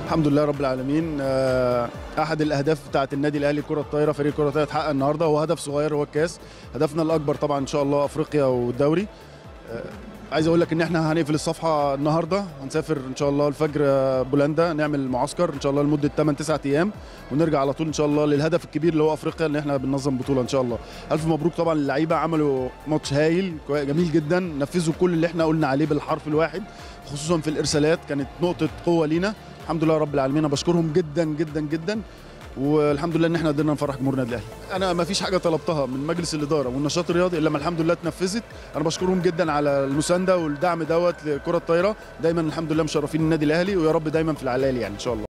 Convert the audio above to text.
الحمد لله رب العالمين آه، احد الاهداف بتاعه النادي الاهلي كره الطايره فريق كره الطايره اتحقق النهارده هو هدف صغير هو الكاس هدفنا الاكبر طبعا ان شاء الله افريقيا والدوري آه، عايز اقول لك ان احنا هنقفل الصفحه النهارده هنسافر ان شاء الله الفجر آه، بولندا نعمل معسكر ان شاء الله لمده 8 9 ايام ونرجع على طول ان شاء الله للهدف الكبير اللي هو افريقيا ان احنا بننظم بطوله ان شاء الله الف مبروك طبعا للعيبه عملوا ماتش هايل كوي- جميل جدا نفذوا كل اللي احنا قلنا عليه بالحرف الواحد خصوصا في الارسالات كانت نقطه قوه لينا الحمد لله رب العالمين انا بشكرهم جدا جدا جدا والحمد لله ان احنا قدرنا نفرح جمهور النادي الاهلي انا ما فيش حاجه طلبتها من مجلس الاداره والنشاط الرياضي الا ما الحمد لله اتنفذت انا بشكرهم جدا على المسانده والدعم دوت لكره الطايره دايما الحمد لله مشرفين النادي الاهلي ويا رب دايما في العلالي يعني ان شاء الله